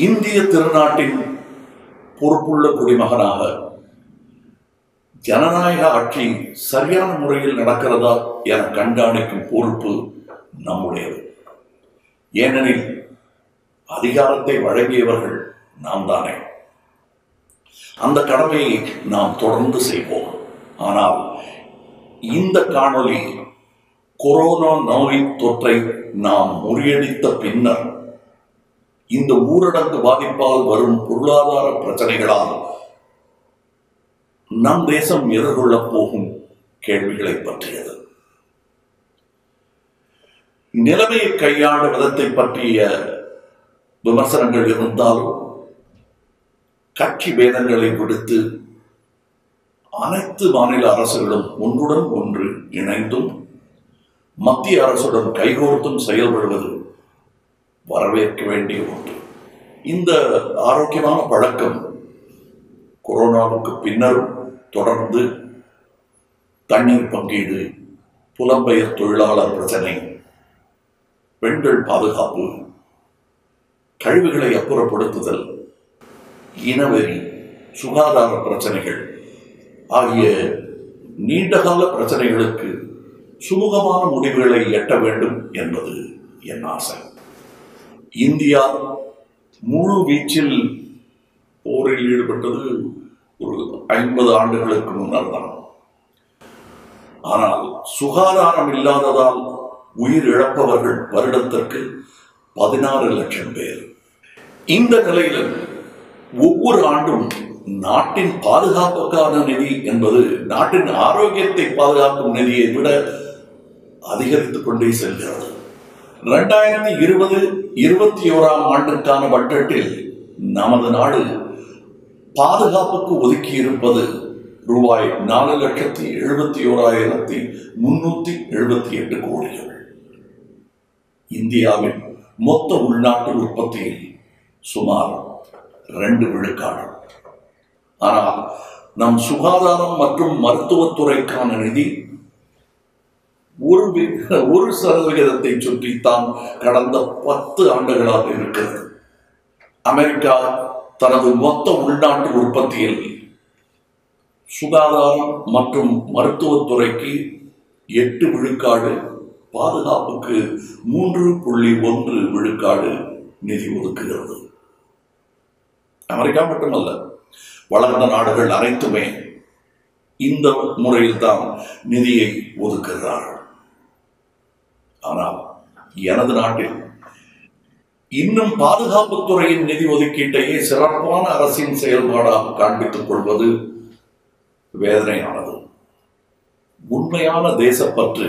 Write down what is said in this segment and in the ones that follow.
இந்திய திருநாட்டின் பொறுப்புள்ள குடிமகனாக ஜனநாயக ஆட்சி சரியான முறையில் நடக்கிறதா என கண்காணிக்கும் பொறுப்பு நம்முடையது ஏனெனில் அதிகாரத்தை வழங்கியவர்கள் நாம் தானே அந்த கடமையை நாம் தொடர்ந்து செய்வோம் ஆனால் இந்த காணொளி கொரோனா நோய் தொற்றை நாம் முறியடித்த பின்னர் இந்த ஊரடங்கு பாதிப்பால் வரும் பொருளாதார பிரச்சனைகளால் நம் தேசம் எதிர்கொள்ளப் போகும் கேள்விகளை பற்றியது நிலைமையை கையாண்ட விதத்தை பற்றிய விமர்சனங்கள் இருந்தாலும் கட்சி பேதங்களை விடுத்து அனைத்து மாநில அரசுகளும் ஒன்றுடன் ஒன்று இணைந்தும் மத்திய அரசுடன் கைகோர்த்தும் செயல்படுவது வரவேற்க வேண்டிய ஒன்று இந்த ஆரோக்கியமான பழக்கம் கொரோனாவுக்கு பின்னரும் தொடர்ந்து தண்ணீர் பங்கீடு புலம்பெயர் தொழிலாளர் பிரச்சனை பெண்கள் பாதுகாப்பு கழிவுகளை அப்புறப்படுத்துதல் இனவெறி சுகாதார பிரச்சனைகள் ஆகிய நீண்டகால பிரச்சனைகளுக்கு சுமூகமான முடிவுகளை எட்ட வேண்டும் என்பது என் ஆசை இந்தியா முழு வீச்சில் போரில் ஈடுபட்டது ஒரு ஐம்பது ஆண்டுகளுக்கு முன்னர் தான் ஆனால் சுகாதாரம் இல்லாததால் உயிர் இழப்பவர்கள் வருடத்திற்கு பதினாறு லட்சம் பேர் இந்த நிலையில் ஒவ்வொரு ஆண்டும் நாட்டின் பாதுகாப்புக்கான நிதி என்பது நாட்டின் ஆரோக்கியத்தை பாதுகாக்கும் நிதியை விட அதிகரித்துக் கொண்டே செல்கிறது இரண்டாயிரத்தி இருபது இருபத்தி ஓராம் ஆண்டிற்கான பட்ஜெட்டில் நமது நாடு பாதுகாப்புக்கு ஒதுக்கி இருப்பது ரூபாய் நாலு லட்சத்தி எழுபத்தி ஓராயிரத்தி முன்னூத்தி எழுபத்தி எட்டு கோடிகள் இந்தியாவின் மொத்த உள்நாட்டு உற்பத்தியில் சுமார் ரெண்டு விழுக்காடு ஆனால் நம் சுகாதாரம் மற்றும் மருத்துவத்துறைக்கான நிதி ஒரு வி- ஒரு சதவிகிதத்தை சுற்றித்தான் கடந்த பத்து ஆண்டுகளாக இருக்கிறது அமெரிக்கா தனது மொத்த உள்நாட்டு உற்பத்தியில் சுகாதாரம் மற்றும் மருத்துவத்துறைக்கு எட்டு விழுக்காடு பாதுகாப்புக்கு மூன்று புள்ளி ஒன்று விழுக்காடு நிதி ஒதுக்குகிறது அமெரிக்கா மட்டுமல்ல வளர்ந்த நாடுகள் அனைத்துமே இந்த முறையில் தான் நிதியை ஒதுக்குகிறார்கள் ஆனால் எனது நாட்டில் இன்னும் பாதுகாப்புத் துறையின் நிதி ஒதுக்கீட்டையே சிறப்பான அரசின் செயல்பாடாக காண்பித்துக் கொள்வது வேதனையானது உண்மையான தேசப்பற்று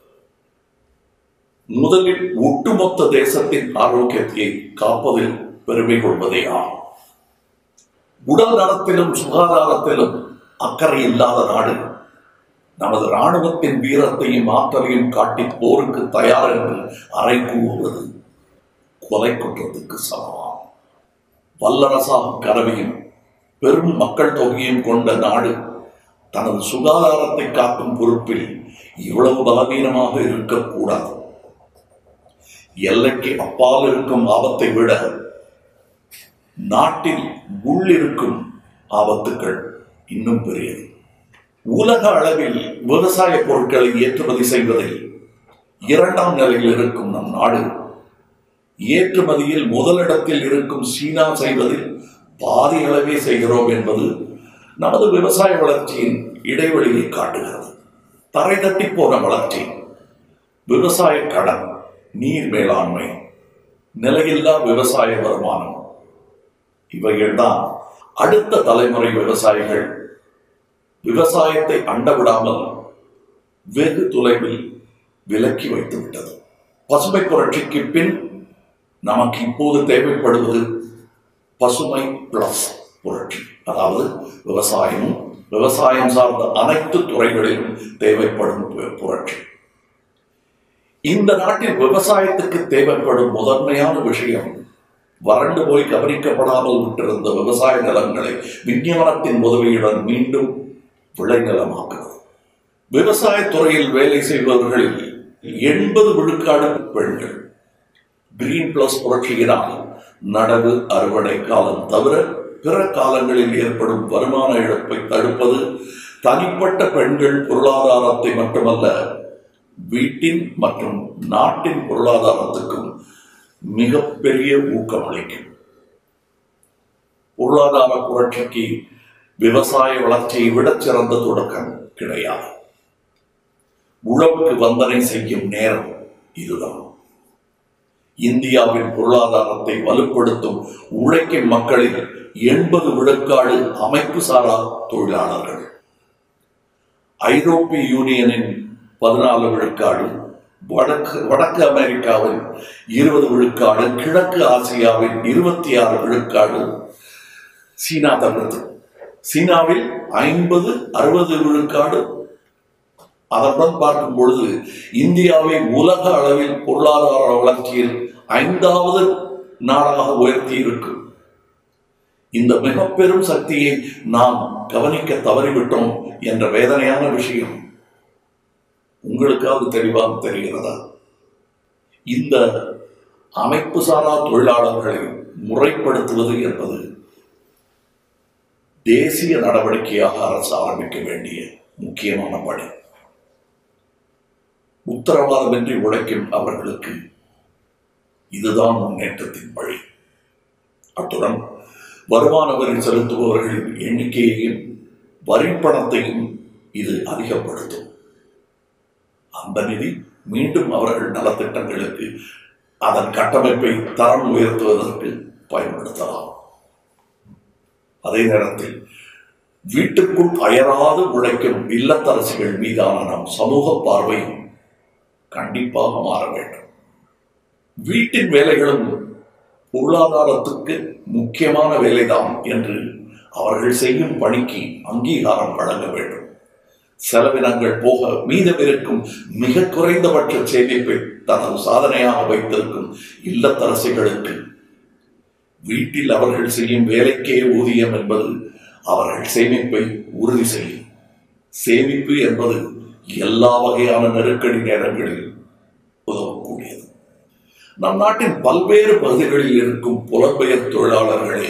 முதலில் ஒட்டுமொத்த தேசத்தின் ஆரோக்கியத்தை காப்பதில் பெருமை கொள்வதே ஆகும் உடல் நலத்திலும் சுகாதாரத்திலும் அக்கறை இல்லாத நாடு நமது இராணுவத்தின் வீரத்தையும் ஆற்றலையும் காட்டி போருக்கு தயார் என்று அறை கூறுவது கொலை குற்றத்துக்கு சமமாகும் வல்லரசாகும் கனவையும் பெரும் மக்கள் தொகையும் கொண்ட நாடு தனது சுகாதாரத்தை காக்கும் பொறுப்பில் இவ்வளவு பலவீனமாக இருக்கக்கூடாது எல்லைக்கு அப்பால் இருக்கும் ஆபத்தை விட நாட்டில் உள்ளிருக்கும் ஆபத்துக்கள் இன்னும் பெரியது உலக அளவில் விவசாய பொருட்களை ஏற்றுமதி செய்வதில் இரண்டாம் நிலையில் இருக்கும் நம் நாடு ஏற்றுமதியில் முதலிடத்தில் இருக்கும் சீனா செய்வதில் பாதி அளவே செய்கிறோம் என்பது நமது விவசாய வளர்ச்சியின் இடைவெளியை காட்டுகிறது தரை தட்டி போன வளர்ச்சி விவசாய கடன் நீர் மேலாண்மை நிலையில்லா விவசாய வருமானம் இவைகள்தான் அடுத்த தலைமுறை விவசாயிகள் விவசாயத்தை அண்டவிடாமல் வெகு தொலைவில் விலக்கி வைத்து விட்டது பசுமை புரட்சிக்கு பின் நமக்கு இப்போது தேவைப்படுவது பசுமை பிளஸ் புரட்சி அதாவது விவசாயமும் விவசாயம் சார்ந்த அனைத்து துறைகளிலும் தேவைப்படும் பு- புரட்சி இந்த நாட்டில் விவசாயத்துக்கு தேவைப்படும் முதன்மையான விஷயம் வறண்டு போய் கவனிக்கப்படாமல் விட்டிருந்த விவசாய நிலங்களை விஞ்ஞானத்தின் உதவியுடன் மீண்டும் விளைநிலமாக்குவது விவசாயத் துறையில் வேலை செய்பவர்களில் எண்பது விழுக்காடு பெண்கள் கிரீன் பிளஸ் புரட்சியினால் நடவு அறுவடை காலம் தவிர பிற காலங்களில் ஏற்படும் வருமான இழப்பை தடுப்பது தனிப்பட்ட பெண்கள் பொருளாதாரத்தை மட்டுமல்ல வீட்டின் மற்றும் நாட்டின் பொருளாதாரத்துக்கும் மிகப்பெரிய ஊக்கமளிக்கும் பொருளாதார புரட்சிக்கு விவசாய வளர்ச்சியை விட சிறந்த தொடக்கம் கிடையாது உழவுக்கு வந்தனை செய்யும் நேரம் இதுதான் இந்தியாவின் பொருளாதாரத்தை வலுப்படுத்தும் உழைக்கும் மக்களில் எண்பது விழுக்காடு அமைப்பு சாரா தொழிலாளர்கள் ஐரோப்பிய யூனியனின் பதினாலு விழுக்காடு வடக்கு வடக்கு அமெரிக்காவில் இருபது விழுக்காடு கிழக்கு ஆசியாவில் இருபத்தி ஆறு விழுக்காடு சீனா தவிர்த்து சீனாவில் ஐம்பது அறுபது விழுக்காடு அதனுடன் பார்க்கும் பொழுது இந்தியாவை உலக அளவில் பொருளாதார வளர்ச்சியில் ஐந்தாவது நாடாக உயர்த்தி இருக்கும் இந்த மிக பெரும் சக்தியை நாம் கவனிக்க தவறிவிட்டோம் என்ற வேதனையான விஷயம் உங்களுக்காவது தெளிவாக தெரிகிறதா இந்த அமைப்பு சாரா தொழிலாளர்களை முறைப்படுத்துவது என்பது தேசிய நடவடிக்கையாக அரசு ஆரம்பிக்க வேண்டிய முக்கியமான பணி உத்தரவாதமின்றி உழைக்கும் அவர்களுக்கு இதுதான் முன்னேற்றத்தின் வழி அத்துடன் வருமான வரி செலுத்துபவர்களின் எண்ணிக்கையையும் வரி பணத்தையும் இது அதிகப்படுத்தும் அந்த நிதி மீண்டும் அவர்கள் நலத்திட்டங்களுக்கு அதன் கட்டமைப்பை தரம் உயர்த்துவதற்கு பயன்படுத்தலாம் அதே நேரத்தில் வீட்டுக்குள் அயராது உழைக்கும் இல்லத்தரசிகள் மீதான நம் சமூக பார்வையும் கண்டிப்பாக மாற வேண்டும் வீட்டின் வேலைகளும் பொருளாதாரத்துக்கு முக்கியமான வேலைதான் என்று அவர்கள் செய்யும் பணிக்கு அங்கீகாரம் வழங்க வேண்டும் செலவினங்கள் போக மீதமிருக்கும் மிக குறைந்தபட்ச சேமிப்பை தனது சாதனையாக வைத்திருக்கும் இல்லத்தரசிகளுக்கு வீட்டில் அவர்கள் செய்யும் வேலைக்கே ஊதியம் என்பது அவர்கள் சேமிப்பை உறுதி செய்யும் சேமிப்பு என்பது எல்லா வகையான நெருக்கடி நேரங்களில் உதவக்கூடியது நம் நாட்டின் பல்வேறு பகுதிகளில் இருக்கும் புலம்பெயர் தொழிலாளர்களே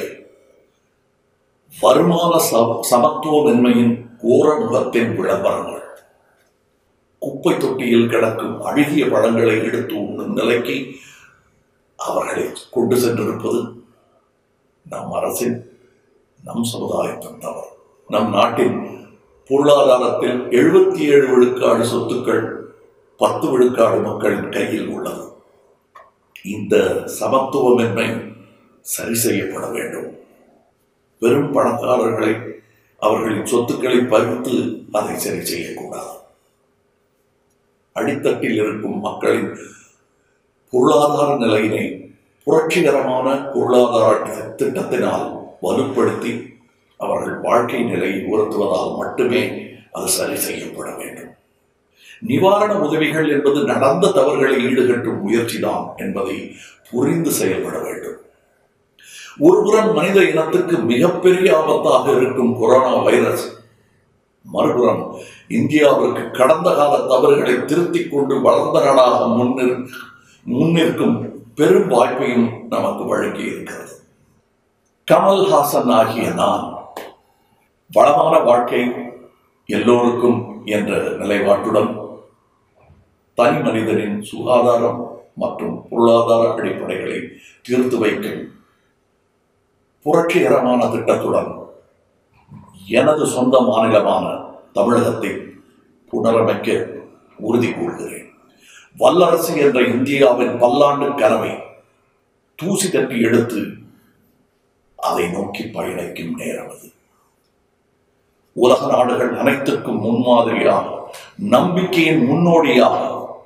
வருமான சம- சமத்துவமின்மையின் கோர முகத்தின் விளம்பரங்கள் குப்பை தொட்டியில் கிடக்கும் அழுகிய பழங்களை எடுத்து உண்ணும் நிலைக்கு அவர்களை கொண்டு சென்றிருப்பது நம் அரசின் நம் சமுதாயத்தின் தவறு நம் நாட்டின் பொருளாதாரத்தில் எழுபத்தி ஏழு விழுக்காடு சொத்துக்கள் பத்து விழுக்காடு மக்களின் கையில் உள்ளது இந்த சமத்துவமின்மை சரி செய்யப்பட வேண்டும் பெரும் பணக்காரர்களை அவர்களின் சொத்துக்களை பறித்து அதை சரி செய்யக்கூடாது அடித்தட்டில் இருக்கும் மக்களின் பொருளாதார நிலையினை புரட்சிகரமான பொருளாதார திட்டத்தினால் வலுப்படுத்தி அவர்கள் வாழ்க்கை நிலையை உயர்த்துவதால் மட்டுமே அது சரி செய்யப்பட வேண்டும் நிவாரண உதவிகள் என்பது நடந்த தவறுகளை ஈடுகட்டும் முயற்சிதான் என்பதை புரிந்து செயல்பட வேண்டும் ஒருபுறம் மனித இனத்துக்கு மிகப்பெரிய ஆபத்தாக இருக்கும் கொரோனா வைரஸ் மறுபுறம் இந்தியாவிற்கு கடந்த கால தவறுகளை திருத்திக் கொண்டு வளர்ந்த நாடாக முன்னிற் முன்னிற்கும் பெரும் வாய்ப்பையும் நமக்கு வழங்கி இருக்கிறது கமல்ஹாசன் ஆகிய நான் வளமான வாழ்க்கை எல்லோருக்கும் என்ற நிலைப்பாட்டுடன் தனி மனிதனின் சுகாதாரம் மற்றும் பொருளாதார அடிப்படைகளை தீர்த்து வைக்கும் புரட்சிகரமான திட்டத்துடன் எனது சொந்த மாநிலமான தமிழகத்தை புனரமைக்க உறுதி கூறுகிறேன் வல்லரசு என்ற இந்தியாவின் பல்லாண்டு கனவை தூசி தட்டி எடுத்து அதை நோக்கி பயணிக்கும் நேரம் அது உலக நாடுகள் அனைத்துக்கும் முன்மாதிரியாக நம்பிக்கையின் முன்னோடியாக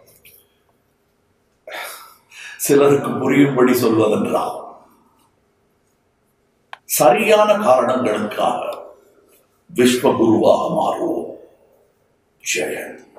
சிலருக்கு புரியும்படி சொல்வதென்றால் சரியான காரணங்களுக்காக விஸ்வகுருவாக மாறுவோம் ஜெயன்